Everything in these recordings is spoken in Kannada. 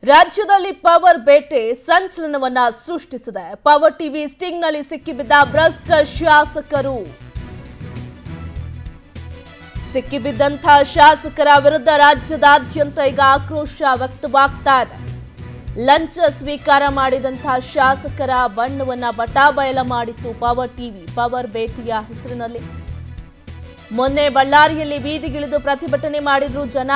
ರಾಜ್ಯದಲ್ಲಿ ಪವರ್ ಬೇಟೆ ಸಂಚಲನವನ್ನ ಸೃಷ್ಟಿಸಿದೆ ಪವರ್ ಟಿವಿ ಸ್ಟಿಂಗ್ನಲ್ಲಿ ಸಿಕ್ಕಿಬಿದ್ದ ಭ್ರಷ್ಟ ಶಾಸಕರು ಸಿಕ್ಕಿಬಿದ್ದಂಥ ಶಾಸಕರ ವಿರುದ್ಧ ರಾಜ್ಯದಾದ್ಯಂತ ಈಗ ಆಕ್ರೋಶ ವ್ಯಕ್ತವಾಗ್ತಾ ಇದೆ ಲಂಚ ಸ್ವೀಕಾರ ಮಾಡಿದಂಥ ಶಾಸಕರ ಬಣ್ಣವನ್ನ ಬಟಾಬಯಲ ಮಾಡಿತ್ತು ಪವರ್ ಟಿವಿ ಪವರ್ ಬೇಟೆಯ ಹೆಸರಿನಲ್ಲಿ ಮೊನ್ನೆ ಬಳ್ಳಾರಿಯಲ್ಲಿ ಬೀದಿಗಿಳಿದು ಪ್ರತಿಭಟನೆ ಮಾಡಿದ್ರು ಜನ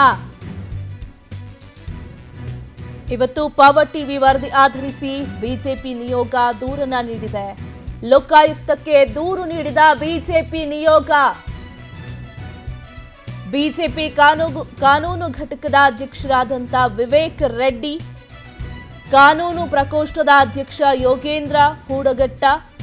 ಇವತ್ತು ಪವರ್ ಟಿವಿ ವರದಿ ಆಧರಿಸಿ ಬಿಜೆಪಿ ನಿಯೋಗ ದೂರನ್ನ ನೀಡಿದೆ ಲೋಕಾಯುಕ್ತಕ್ಕೆ ದೂರು ನೀಡಿದ ಬಿಜೆಪಿ ನಿಯೋಗ ಬಿಜೆಪಿ ಕಾನೂನು ಕಾನೂನು ಘಟಕದ ಅಧ್ಯಕ್ಷರಾದಂಥ ವಿವೇಕ್ ರೆಡ್ಡಿ ಕಾನೂನು ಪ್ರಕೋಷ್ಠದ ಅಧ್ಯಕ್ಷ ಯೋಗೇಂದ್ರ ಹೂಡಗಟ್ಟ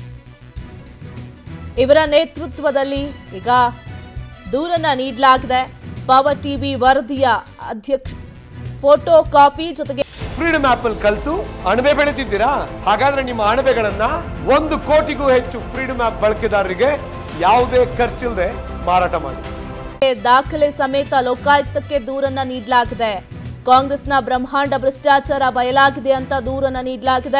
ಇವರ ನೇತೃತ್ವದಲ್ಲಿ ಈಗ ದೂರನ್ನ ನೀಡಲಾಗಿದೆ ಪವರ್ ಟಿವಿ ವರದಿಯ ಅಧ್ಯಕ್ಷ ಫೋಟೋ ಕಾಪಿ ಜೊತೆಗೆ ಫ್ರೀಡಮ್ ಆಪ್ ಅಲ್ಲಿ ಕಲ್ತು ಅಣಬೆ ಬೆಳೆದಿದ್ದೀರಾ ಹಾಗಾದ್ರೆ ನಿಮ್ಮ ಅಣಬೆಗಳನ್ನ ಒಂದು ಕೋಟಿಗೂ ಹೆಚ್ಚು ಫ್ರೀಡಮ್ ಆಪ್ ಬಳಕೆದಾರರಿಗೆ ಯಾವುದೇ ಖರ್ಚಿಲ್ಲದೆ ಮಾರಾಟ ಮಾಡಿ ದಾಖಲೆ ಸಮೇತ ಲೋಕಾಯುಕ್ತಕ್ಕೆ ದೂರನ್ನ ನೀಡಲಾಗಿದೆ ಕಾಂಗ್ರೆಸ್ನ ಬ್ರಹ್ಮಾಂಡ ಭ್ರಷ್ಟಾಚಾರ ಬಯಲಾಗಿದೆ ಅಂತ ದೂರನ್ನ ನೀಡಲಾಗಿದೆ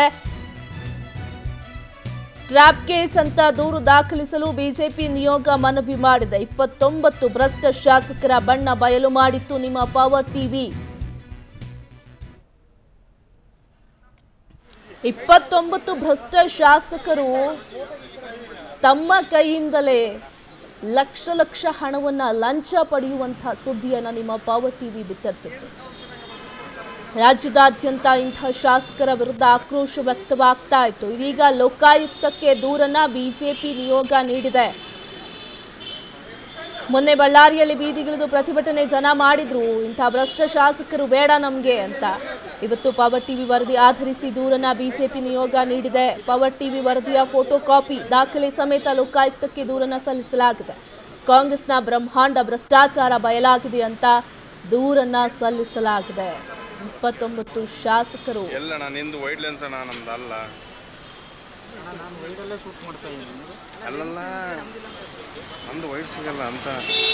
ಟ್ರ್ಯಾಪ್ ಕೇಸ್ ಅಂತ ದೂರು ದಾಖಲಿಸಲು ಬಿಜೆಪಿ ನಿಯೋಗ ಮನವಿ ಮಾಡಿದೆ ಇಪ್ಪತ್ತೊಂಬತ್ತು ಭ್ರಷ್ಟ ಶಾಸಕರ ಬಣ್ಣ ಬಯಲು ಮಾಡಿತ್ತು ನಿಮ್ಮ ಪವರ್ ಟಿವಿ ಇಪ್ಪತ್ತೊಂಬತ್ತು ಭ್ರಷ್ಟ ಶಾಸಕರು ತಮ್ಮ ಕೈಯಿಂದಲೇ ಲಕ್ಷ ಲಕ್ಷ ಹಣವನ್ನ ಲಂಚ ಪಡೆಯುವಂಥ ಸುದ್ದಿಯನ್ನ ನಿಮ್ಮ ಪವರ್ ಟಿವಿ ಬಿತ್ತರಿಸಿತ್ತು ರಾಜ್ಯದಾದ್ಯಂತ ಇಂಥ ಶಾಸಕರ ವಿರುದ್ಧ ಆಕ್ರೋಶ ವ್ಯಕ್ತವಾಗ್ತಾ ಇತ್ತು ಇದೀಗ ಲೋಕಾಯುಕ್ತಕ್ಕೆ ದೂರನ್ನ ಬಿಜೆಪಿ ನಿಯೋಗ ನೀಡಿದೆ ಮೊನ್ನೆ ಬಳ್ಳಾರಿಯಲ್ಲಿ ಬೀದಿಗಿಳಿದು ಪ್ರತಿಭಟನೆ ಜನ ಮಾಡಿದ್ರು ಇಂಥ ಭ್ರಷ್ಟ ಶಾಸಕರು ಬೇಡ ನಮಗೆ ಅಂತ ಇವತ್ತು ಪವರ್ ಟಿವಿ ವರದಿ ಆಧರಿಸಿ ದೂರನ್ನ ಬಿಜೆಪಿ ನಿಯೋಗ ನೀಡಿದೆ ಪವರ್ ಟಿವಿ ವರದಿಯ ಫೋಟೋ ಕಾಪಿ ದಾಖಲೆ ಸಮೇತ ಲೋಕಾಯುಕ್ತಕ್ಕೆ ದೂರನ್ನ ಸಲ್ಲಿಸಲಾಗಿದೆ ಕಾಂಗ್ರೆಸ್ನ ಬ್ರಹ್ಮಾಂಡ ಭ್ರಷ್ಟಾಚಾರ ಬಯಲಾಗಿದೆ ಅಂತ ದೂರನ್ನ ಸಲ್ಲಿಸಲಾಗಿದೆ ಇಪ್ಪತ್ತೊಂಬತ್ತು ಶಾಸಕರು ಎಲ್ಲಣ್ಣ ನಿಂದು ವೈಟ್ ಲೆನ್ಸ್ ಅಣ್ಣ ನಮ್ದು ಅಲ್ಲ ಅಲ್ಲಲ್ಲ ನಮ್ದು ವೈಟ್ ಸಿಗಲ್ಲ ಅಂತ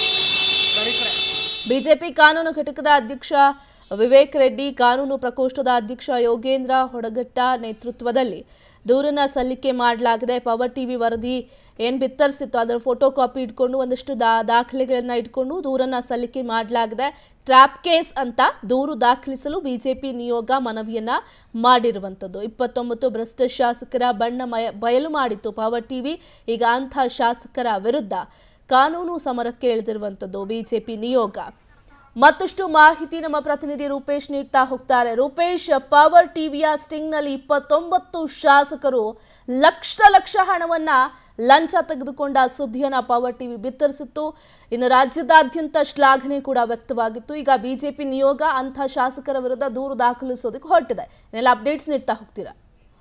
ಬಿಜೆಪಿ ಕಾನೂನು ಘಟಕದ ಅಧ್ಯಕ್ಷ ವಿವೇಕ್ ರೆಡ್ಡಿ ಕಾನೂನು ಪ್ರಕೋಷ್ಠದ ಅಧ್ಯಕ್ಷ ಯೋಗೇಂದ್ರ ಹೊಡಗಟ್ಟ ನೇತೃತ್ವದಲ್ಲಿ ದೂರನ್ನ ಸಲ್ಲಿಕೆ ಮಾಡಲಾಗಿದೆ ಪವರ್ ಟಿವಿ ವರದಿ ಏನು ಬಿತ್ತರಿಸಿತ್ತು ಅದರ ಫೋಟೋ ಕಾಪಿ ಇಟ್ಕೊಂಡು ಒಂದಷ್ಟು ದಾ ದಾಖಲೆಗಳನ್ನ ಇಟ್ಕೊಂಡು ದೂರನ್ನ ಸಲ್ಲಿಕೆ ಮಾಡಲಾಗಿದೆ ಟ್ರ್ಯಾಪ್ ಕೇಸ್ ಅಂತ ದೂರು ದಾಖಲಿಸಲು ಬಿಜೆಪಿ ನಿಯೋಗ ಮನವಿಯನ್ನ ಮಾಡಿರುವಂಥದ್ದು ಇಪ್ಪತ್ತೊಂಬತ್ತು ಭ್ರಷ್ಟ ಶಾಸಕರ ಬಣ್ಣ ಮಯ ಬಯಲು ಮಾಡಿತ್ತು ಪವರ್ ಟಿವಿ ಈಗ ಅಂಥ ಶಾಸಕರ ವಿರುದ್ಧ ಕಾನೂನು ಸಮರಕ್ಕೆ ಇಳಿದಿರುವಂಥದ್ದು ಬಿಜೆಪಿ ನಿಯೋಗ ಮತ್ತಷ್ಟು ಮಾಹಿತಿ ನಮ್ಮ ಪ್ರತಿನಿಧಿ ರೂಪೇಶ್ ನೀಡ್ತಾ ಹೋಗ್ತಾರೆ ರೂಪೇಶ್ ಪವರ್ ಟಿವಿಯ ಸ್ಟಿಂಗ್ನಲ್ಲಿ ಇಪ್ಪತ್ತೊಂಬತ್ತು ಶಾಸಕರು ಲಕ್ಷ ಲಕ್ಷ ಹಣವನ್ನ ಲಂಚ ತೆಗೆದುಕೊಂಡ ಸುದ್ದಿಯನ್ನ ಪವರ್ ಟಿವಿ ಬಿತ್ತರಿಸಿತ್ತು ಇನ್ನು ರಾಜ್ಯದಾದ್ಯಂತ ಶ್ಲಾಘನೆ ಕೂಡ ವ್ಯಕ್ತವಾಗಿತ್ತು ಈಗ ಬಿಜೆಪಿ ನಿಯೋಗ ಅಂಥ ಶಾಸಕರ ವಿರುದ್ಧ ದೂರು ದಾಖಲಿಸೋದಕ್ಕೆ ಹೊರಟಿದೆ ಇನ್ನೆಲ್ಲ ಅಪ್ಡೇಟ್ಸ್ ನೀಡ್ತಾ ಹೋಗ್ತೀರಾ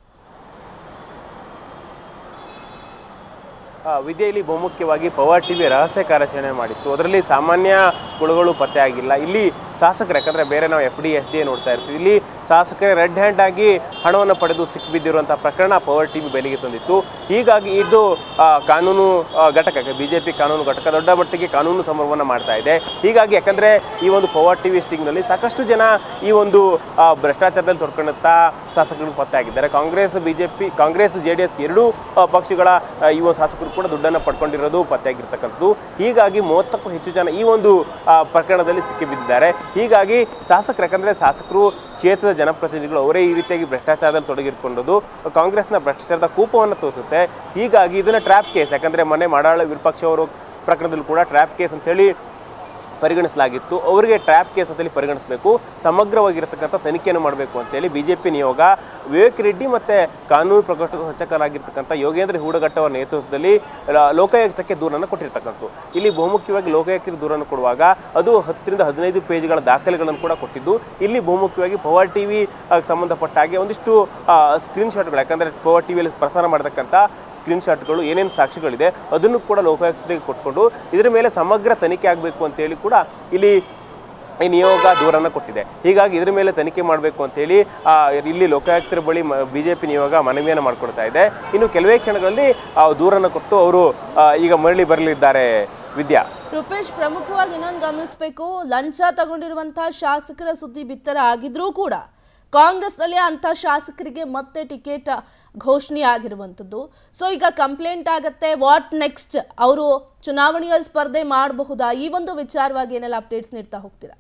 ಆ, ವಿದ್ಯೆಯಲ್ಲಿ ಬಹುಮುಖ್ಯವಾಗಿ ಪವರ್ ಟಿವಿ ರಹಸ್ಯ ಕಾರ್ಯಾಚರಣೆ ಮಾಡಿತ್ತು ಅದರಲ್ಲಿ ಸಾಮಾನ್ಯ ಕುಳುಗಳು ಪತ್ತೆ ಆಗಿಲ್ಲ ಇಲ್ಲಿ ಶಾಸಕರು ಯಾಕಂದರೆ ಬೇರೆ ನಾವು ಎಫ್ ಡಿ ಎಸ್ ಡಿ ನೋಡ್ತಾ ಇರ್ತೀವಿ ಇಲ್ಲಿ ಶಾಸಕರೇ ರೆಡ್ ಹ್ಯಾಂಡ್ ಆಗಿ ಹಣವನ್ನು ಪಡೆದು ಸಿಕ್ಕಿಬಿದ್ದಿರುವಂಥ ಪ್ರಕರಣ ಪವರ್ ಟಿವಿ ಬೆಲೆಗೆ ತಂದಿತ್ತು ಹೀಗಾಗಿ ಇದು ಆ, ಕಾನೂನು ಆ, ಘಟಕ ಬಿ ಜೆ ಪಿ ಕಾನೂನು ಘಟಕ ದೊಡ್ಡ ಮಟ್ಟಿಗೆ ಕಾನೂನು ಸಮರವನ್ನು ಮಾಡ್ತಾ ಇದೆ ಹೀಗಾಗಿ ಯಾಕಂದರೆ ಈ ಒಂದು ಪವರ್ ಟಿವಿ ಸ್ಟಿಂಗ್ನಲ್ಲಿ ಸಾಕಷ್ಟು ಜನ ಈ ಒಂದು ಆ, ಭ್ರಷ್ಟಾಚಾರದಲ್ಲಿ ತೊಡ್ಕೊಂಡಂಥ ಶಾಸಕರು ಪತ್ತೆ ಆಗಿದ್ದಾರೆ Congress B J P Congress J D S ಎರಡೂ ಆ, ಪಕ್ಷಗಳ ಆ, ಈ ಒಂದು ಶಾಸಕರು ಕೂಡ ದುಡ್ಡನ್ನು ಪಡ್ಕೊಂಡಿರೋದು ಪತ್ತೆಯಾಗಿರ್ತಕ್ಕಂಥದ್ದು ಹೀಗಾಗಿ ಮೂವತ್ತಕ್ಕೂ ಹೆಚ್ಚು ಜನ ಈ ಒಂದು ಆ, ಪ್ರಕರಣದಲ್ಲಿ ಸಿಕ್ಕಿಬಿದ್ದಿದ್ದಾರೆ ಹೀಗಾಗಿ ಶಾಸಕರು ಯಾಕಂದರೆ ಶಾಸಕರು ಕ್ಷೇತ್ರದ ಜನಪ್ರತಿನಿಧಿಗಳು ಅವರೇ ಈ ರೀತಿಯಾಗಿ ಭ್ರಷ್ಟಾಚಾರದಲ್ಲಿ ತೊಡಗಿರ್ಕೊಂಡದ್ದು ಕಾಂಗ್ರೆಸ್ನ ಭ್ರಷ್ಟಾಚಾರದ ಕೂಪವನ್ನು ತೋರಿಸುತ್ತೆ ಹೀಗಾಗಿ ಇದನ್ನು ಟ್ರ್ಯಾಪ್ ಕೇಸ್ ಯಾಕಂದರೆ ಮೊನ್ನೆ ಮಾಡಾಳ ವಿಪಕ್ಷ ಅವರು ಪ್ರಕರಣದಲ್ಲೂ ಕೂಡ ಟ್ರ್ಯಾಪ್ ಕೇಸ್ ಅಂತೇಳಿ ಪರಿಗಣಿಸಲಾಗಿತ್ತು ಅವರಿಗೆ ಟ್ರ್ಯಾಪ್ ಕೇಸ್ ಅಂತೇಳಿ ಪರಿಗಣಿಸಬೇಕು ಸಮಗ್ರವಾಗಿರ್ತಕ್ಕಂಥ ತನಿಖೆಯನ್ನು ಮಾಡಬೇಕು ಅಂತೇಳಿ ಬಿ ಜೆ ಪಿ ನಿಯೋಗ ವಿವೇಕ್ ರೆಡ್ಡಿ ಮತ್ತು ಕಾನೂನು ಪ್ರಕೋಷ್ಠದ ಸಚಿವರಾಗಿರ್ತಕ್ಕಂಥ ಯೋಗೇಂದ್ರ ಹೂಡಗಟ್ಟ ಅವರ ನೇತೃತ್ವದಲ್ಲಿ ಲ- ಲೋಕಾಯುಕ್ತಕ್ಕೆ ದೂರನ್ನು ಕೊಟ್ಟಿರ್ತಕ್ಕಂಥದ್ದು ಇಲ್ಲಿ ಬಹುಮುಖ್ಯವಾಗಿ ಲೋಕಾಯುಕ್ತಕ್ಕೆ ದೂರನ್ನು ಕೊಡುವಾಗ ಅದು ಹತ್ತರಿಂದ ಹದಿನೈದು ಪೇಜ್ಗಳ ದಾಖಲೆಗಳನ್ನು ಕೂಡ ಕೊಟ್ಟಿದ್ದು ಇಲ್ಲಿ ಬಹುಮುಖ್ಯವಾಗಿ ಪವರ್ ಟಿ ವಿ ಸಂಬಂಧಪಟ್ಟ ಹಾಗೆ ಒಂದಿಷ್ಟು ಸ್ಕ್ರೀನ್ ಶಾಟ್ಗಳು ಯಾಕಂದರೆ ಪವರ್ ಟಿ ವಿಯಲ್ಲಿ ಪ್ರಸಾರ ಮಾಡತಕ್ಕಂಥ ಸ್ಕ್ರೀನ್ ಶಾಟ್ಗಳು ಏನೇನು ಸಾಕ್ಷಿಗಳಿದೆ ಅದನ್ನು ಕೂಡ ಲೋಕಾಯುಕ್ತರಿಗೆ ಕೊಟ್ಕೊಂಡು ಇದರ ಮೇಲೆ ಸಮಗ್ರ ತನಿಖೆ ಆಗಬೇಕು ಅಂತೇಳಿ ಕೂಡ ಇಲ್ಲಿ ಈ ನಿಯೋಗ ದೂರನ್ನು ಕೊಟ್ಟಿದೆ ಹೀಗಾಗಿ ಇದ್ರ ಮೇಲೆ ತನಿಖೆ ಮಾಡಬೇಕು ಅಂತೇಳಿ ಆ, ಇಲ್ಲಿ ಲೋಕಾಯುಕ್ತರ ಬಳಿ ಬಿ ಜೆ ಪಿ ನಿಯೋಗ ಮನವಿಯನ್ನು ಮಾಡಿಕೊಡ್ತಾ ಇದೆ ಇನ್ನು ಕೆಲವೇ ಕ್ಷಣಗಳಲ್ಲಿ ಆ ದೂರನ್ನು ಕೊಟ್ಟು ಅವರು ಆ, ಈಗ ಮರಳಿ ಬರಲಿದ್ದಾರೆ ವಿದ್ಯಾ ರೂಪೇಶ್ ಪ್ರಮುಖವಾಗಿ ಇನ್ನೊಂದು ಗಮನಿಸಬೇಕು ಲಂಚ ತಗೊಂಡಿರುವಂತಹ ಶಾಸಕರ ಸುದ್ದಿ ಬಿತ್ತರ ಆಗಿದ್ರೂ ಕೂಡ ಕಾಂಗ್ರೆಸ್ನಲ್ಲಿ ಅಂಥ ಶಾಸಕರಿಗೆ ಮತ್ತೆ ಟಿಕೆಟ್ ಘೋಷಣೆ ಆಗಿರುವಂಥದ್ದು ಸೊ ಈಗ ಕಂಪ್ಲೇಂಟ್ ಆಗತ್ತೆ ವಾಟ್ ನೆಕ್ಸ್ಟ್ ಅವರು ಚುನಾವಣೆಯಲ್ಲಿ ಸ್ಪರ್ಧೆ ಮಾಡಬಹುದಾ ಈ ಒಂದು ವಿಚಾರವಾಗಿ ಏನೆಲ್ಲ ಅಪ್ಡೇಟ್ಸ್ ನೀಡ್ತಾ ಹೋಗ್ತೀರಾ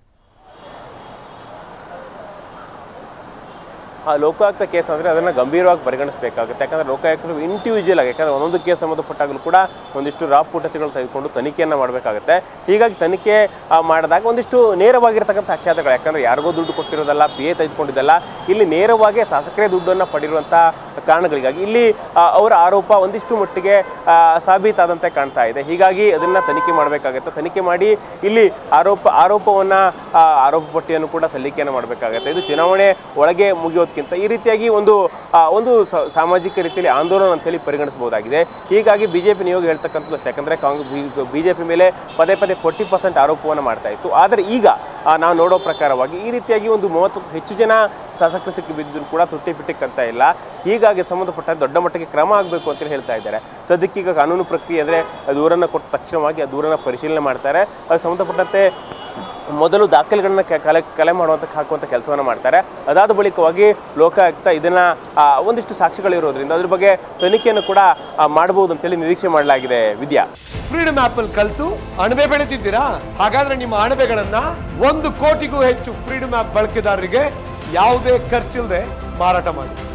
ಆ ಲೋಕಾಯುಕ್ತ ಕೇಸ್ ಅಂದರೆ ಅದನ್ನು ಗಂಭೀರವಾಗಿ ಪರಿಗಣಿಸಬೇಕಾಗುತ್ತೆ ಯಾಕಂದರೆ ಲೋಕಾಯುಕ್ತರು ಇಂಡಿವಿಜುವಲ್ ಆಗಿ ಯಾಕಂದರೆ ಒಂದೊಂದು ಕೇಸ್ ಸಂಬಂಧಪಟ್ಟಾಗಲೂ ಕೂಡ ಒಂದಿಷ್ಟು ರಾ ಫುಟೇಜ್ಗಳು ತೆಗೆದುಕೊಂಡು ತನಿಖೆಯನ್ನು ಮಾಡಬೇಕಾಗುತ್ತೆ ಹೀಗಾಗಿ ತನಿಖೆ ಆ, ಮಾಡಿದಾಗ ಒಂದಿಷ್ಟು ನೇರವಾಗಿರ್ತಕ್ಕಂಥ ಸಾಕ್ಷ್ಯಾಧಾರಗಳು ಯಾಕಂದರೆ ಯಾರಿಗೋ ದುಡ್ಡು ಕೊಟ್ಟಿರೋದಲ್ಲ ಪಿ ಎ ತೆಗೆದುಕೊಂಡಿದ್ದಲ್ಲ ಇಲ್ಲಿ ನೇರವಾಗಿ ಶಾಸಕರೇ ದುಡ್ಡನ್ನು ಪಡೆದಿರುವಂಥ ಕಾರಣಗಳಿಗಾಗಿ ಇಲ್ಲಿ ಆ, ಅವರ ಆರೋಪ ಒಂದಿಷ್ಟು ಮಟ್ಟಿಗೆ ಆ, ಸಾಬೀತಾದಂತೆ ಕಾಣ್ತಾ ಇದೆ ಹೀಗಾಗಿ ಅದನ್ನು ತನಿಖೆ ಮಾಡಬೇಕಾಗುತ್ತೆ ತನಿಖೆ ಮಾಡಿ ಇಲ್ಲಿ ಆರೋಪ ಆರೋಪವನ್ನು ಆರೋಪ ಪಟ್ಟಿಯನ್ನು ಕೂಡ ಸಲ್ಲಿಕೆಯನ್ನು ಮಾಡಬೇಕಾಗುತ್ತೆ ಇದು ಚುನಾವಣೆ ಒಳಗೆ ಮುಗಿಯೋದಕ್ಕಿಂತ ಈ ರೀತಿಯಾಗಿ ಒಂದು ಆ, ಒಂದು ಸ- ಸಾಮಾಜಿಕ ರೀತಿಯಲ್ಲಿ ಆಂದೋಲನ ಅಂತೇಳಿ ಪರಿಗಣಿಸಬಹುದಾಗಿದೆ ಹೀಗಾಗಿ ಬಿಜೆಪಿ ನಿಯೋಗ ಹೇಳ್ತಕ್ಕಂಥದ್ದು ಅಷ್ಟೇ ಯಾಕಂದರೆ ಕಾಂಗ್ರೆಸ್ ಬಿಜೆಪಿ ಮೇಲೆ ಪದೇ ಪದೇ ಫೋರ್ಟಿ ಪರ್ಸೆಂಟ್ ಆರೋಪವನ್ನು ಮಾಡ್ತಾ ಇತ್ತು ಆದರೆ ಈಗ ಆ, ನಾವು ನೋಡೋ ಪ್ರಕಾರವಾಗಿ ಈ ರೀತಿಯಾಗಿ ಒಂದು ಮೂವತ್ತಕ್ಕೂ ಹೆಚ್ಚು ಜನ ಶಾಸಕರು ಸಿಕ್ಕಿ ಬಿದ್ದರೂ ಕೂಡ ತುಟ್ಟಿ ಪಿಟ್ಟಿಕ್ ಅಂತ ಇಲ್ಲ ಹೀಗಾಗಿ ಸಂಬಂಧಪಟ್ಟ ದೊಡ್ಡ ಮಟ್ಟಿಗೆ ಕ್ರಮ ಆಗಬೇಕು ಅಂತ ಹೇಳ್ತಾ ಇದ್ದಾರೆ ಸದ್ಯಕ್ಕೀಗ ಕಾನೂನು ಪ್ರಕ್ರಿಯೆ ಅಂದರೆ ದೂರನ್ನು ಕೊಟ್ಟ ತಕ್ಷಣವಾಗಿ ಆ ದೂರನ್ನು ಪರಿಶೀಲನೆ ಮಾಡ್ತಾರೆ ಅದಕ್ಕೆ ಸಂಬಂಧಪಟ್ಟಂತೆ ಮೊದಲು ದಾಖಲೆಗಳನ್ನ ಕ- ಕಲೆ ಕಲೆ ಮಾಡುವಂಥ ಹಾಕುವಂಥ ಕೆಲಸವನ್ನು ಮಾಡ್ತಾರೆ ಅದಾದ ಬಳಿಕವಾಗಿ ಲೋಕಾಯುಕ್ತ ಇದನ್ನ ಆ, ಒಂದಿಷ್ಟು ಸಾಕ್ಷಿಗಳಿರೋದ್ರಿಂದ ಅದ್ರ ಬಗ್ಗೆ ತನಿಖೆಯನ್ನು ಕೂಡ ಆ, ಮಾಡಬಹುದು ಅಂತೇಳಿ ನಿರೀಕ್ಷೆ ಮಾಡಲಾಗಿದೆ ವಿದ್ಯಾ ಫ್ರೀಡಮ್ ಆಪ್ ಅಲ್ಲಿ ಕಲ್ತು ಅಣಬೆ ಬೆಳೆತಿದ್ದೀರಾ ಹಾಗಾದ್ರೆ ನಿಮ್ಮ ಅಣಬೆಗಳನ್ನ ಒಂದು ಕೋಟಿಗೂ ಹೆಚ್ಚು ಫ್ರೀಡಮ್ ಆಪ್ ಬಳಕೆದಾರರಿಗೆ ಯಾವುದೇ ಖರ್ಚಿಲ್ಲದೆ ಮಾರಾಟ ಮಾಡಿ